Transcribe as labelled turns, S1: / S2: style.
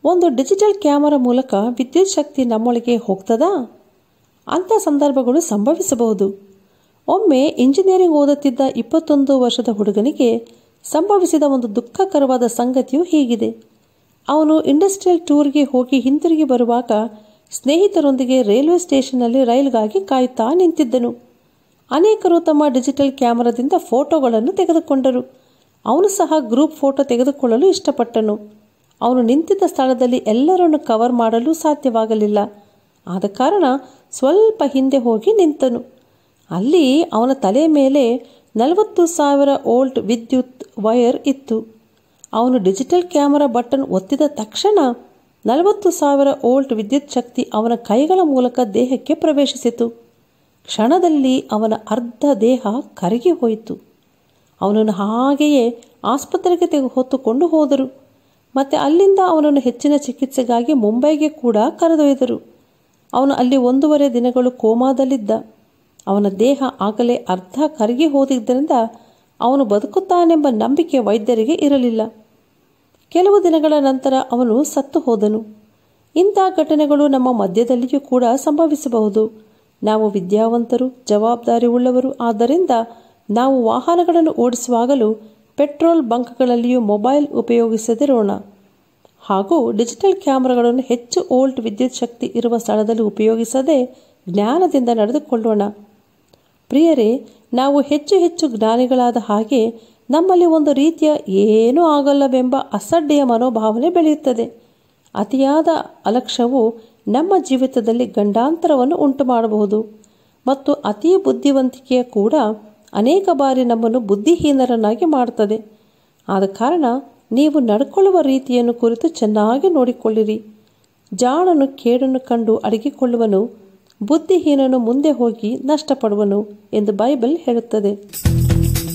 S1: ಒಂದು digital camera ಮೂಲಕ ವಿದ್ಯುತ್ ಶಕ್ತಿ ನಮ್ಮೊಳಗೆ ಹೋಗ್ತದಾ ಅಂಥ ಸಂದರ್ಭಗಳು ಸಂಭವಿಸಬಹುದು ಒಮ್ಮೆ ಇಂಜಿನಿಯರಿಂಗ್ ಓದುತ್ತಿದ್ದ ಇಪ್ಪತ್ತೊಂದು ವರ್ಷದ ಹುಡುಗನಿಗೆ ಸಂಭವಿಸಿದ ಒಂದು ದುಃಖಕರವಾದ ಸಂಗತಿಯು ಹೀಗಿದೆ ಅವನು ಇಂಡಸ್ಟ್ರಿಯಲ್ ಟೂರ್ಗೆ ಹೋಗಿ ಹಿಂತಿರುಗಿ ಬರುವಾಗ ಸ್ನೇಹಿತರೊಂದಿಗೆ ರೈಲ್ವೆ ಸ್ಟೇಷನ್ನಲ್ಲಿ ರೈಲ್ಗಾಗಿ ಕಾಯುತ್ತಾ ನಿಂತಿದ್ದನು ಅನೇಕರು ತಮ್ಮ ಡಿಜಿಟಲ್ ಕ್ಯಾಮರಾದಿಂದ ಫೋಟೋಗಳನ್ನು ತೆಗೆದುಕೊಂಡರು ಅವನು ಸಹ ಗ್ರೂಪ್ ಫೋಟೋ ತೆಗೆದುಕೊಳ್ಳಲು ಇಷ್ಟಪಟ್ಟನು ಅವನು ನಿಂತಿದ್ದ ಸ್ಥಳದಲ್ಲಿ ಎಲ್ಲರನ್ನು ಕವರ್ ಮಾಡಲು ಸಾಧ್ಯವಾಗಲಿಲ್ಲ ಆದ ಕಾರಣ ಸ್ವಲ್ಪ ಹಿಂದೆ ಹೋಗಿ ನಿಂತನು ಅಲ್ಲಿ ಅವನ ತಲೆಯ ಮೇಲೆ ನಲವತ್ತು ಸಾವಿರ ವೋಲ್ಟ್ ವಿದ್ಯುತ್ ವೈರ್ ಇತ್ತು ಅವನು ಡಿಜಿಟಲ್ ಕ್ಯಾಮರಾ ಬಟನ್ ಒತ್ತಿದ ತಕ್ಷಣ ನಲವತ್ತು ಸಾವಿರ ವೋಲ್ಟ್ ವಿದ್ಯುತ್ ಶಕ್ತಿ ಅವನ ಕೈಗಳ ಮೂಲಕ ದೇಹಕ್ಕೆ ಪ್ರವೇಶಿಸಿತು ಕ್ಷಣದಲ್ಲಿ ಅವನ ಅರ್ಧ ದೇಹ ಕರಗಿ ಹೋಯಿತು ಅವನನ್ನು ಹಾಗೆಯೇ ಆಸ್ಪತ್ರೆಗೆ ತೆಗೆ ಹೊತ್ತುಕೊಂಡು ಹೋದರು ಮತ್ತು ಅಲ್ಲಿಂದ ಅವನನ್ನು ಹೆಚ್ಚಿನ ಚಿಕಿತ್ಸೆಗಾಗಿ ಮುಂಬೈಗೆ ಕೂಡ ಕರೆದೊಯ್ದರು ಅವನು ಅಲ್ಲಿ ಒಂದೂವರೆ ದಿನಗಳು ಕೋಮಾದಲ್ಲಿದ್ದ ಅವನ ದೇಹ ಆಗಲೇ ಅರ್ಧ ಕರಗಿ ಹೋದಿದ್ದರಿಂದ ಅವನು ಬದುಕುತ್ತಾನೆಂಬ ನಂಬಿಕೆ ವೈದ್ಯರಿಗೆ ಇರಲಿಲ್ಲ ಕೆಲವು ದಿನಗಳ ನಂತರ ಅವನು ಸತ್ತು ಹೋದನು ಇಂಥ ಘಟನೆಗಳು ನಮ್ಮ ಮಧ್ಯದಲ್ಲಿಯೂ ಕೂಡ ಸಂಭವಿಸಬಹುದು ನಾವು ವಿದ್ಯಾವಂತರು ಜವಾಬ್ದಾರಿ ಉಳ್ಳವರು ಆದ್ದರಿಂದ ನಾವು ವಾಹನಗಳನ್ನು ಓಡಿಸುವಾಗಲೂ ಪೆಟ್ರೋಲ್ ಬಂಕ್ಗಳಲ್ಲಿಯೂ ಮೊಬೈಲ್ ಉಪಯೋಗಿಸದಿರೋಣ ಹಾಗೂ ಡಿಜಿಟಲ್ ಕ್ಯಾಮರಾಗಳನ್ನು ಹೆಚ್ಚು ವೋಲ್ಟ್ ವಿದ್ಯುತ್ ಶಕ್ತಿ ಇರುವ ಸ್ಥಳದಲ್ಲಿ ಉಪಯೋಗಿಸದೆ ಜ್ಞಾನದಿಂದ ನಡೆದುಕೊಳ್ಳೋಣ ಪ್ರಿಯರೇ ನಾವು ಹೆಚ್ಚು ಹೆಚ್ಚು ಜ್ಞಾನಿಗಳಾದ ಹಾಗೆ ನಮ್ಮಲ್ಲಿ ಒಂದು ರೀತಿಯ ಏನೂ ಆಗಲ್ಲವೆಂಬ ಅಸಡ್ಡೆಯ ಮನೋಭಾವನೆ ಬೆಳೆಯುತ್ತದೆ ಅತಿಯಾದ ಅಲಕ್ಷ್ಯವು ನಮ್ಮ ಜೀವಿತದಲ್ಲಿ ಗಂಡಾಂತರವನ್ನು ಉಂಟು ಮಾಡಬಹುದು ಮತ್ತು ಅತಿ ಬುದ್ಧಿವಂತಿಕೆಯ ಕೂಡ ಅನೇಕ ಬಾರಿ ನಮ್ಮನ್ನು ಬುದ್ಧಿಹೀನರನ್ನಾಗಿ ಮಾಡುತ್ತದೆ ಆದ ಕಾರಣ ನೀವು ನಡ್ಕೊಳ್ಳುವ ರೀತಿಯನ್ನು ಕುರಿತು ಚೆನ್ನಾಗಿ ನೋಡಿಕೊಳ್ಳಿರಿ ಜಾಣನು ಕೇಡನ್ನು ಕಂಡು ಅಡಗಿಕೊಳ್ಳುವನು ಬುದ್ಧಿಹೀನನು ಮುಂದೆ ಹೋಗಿ ನಷ್ಟಪಡುವನು ಎಂದು ಬೈಬಲ್ ಹೇಳುತ್ತದೆ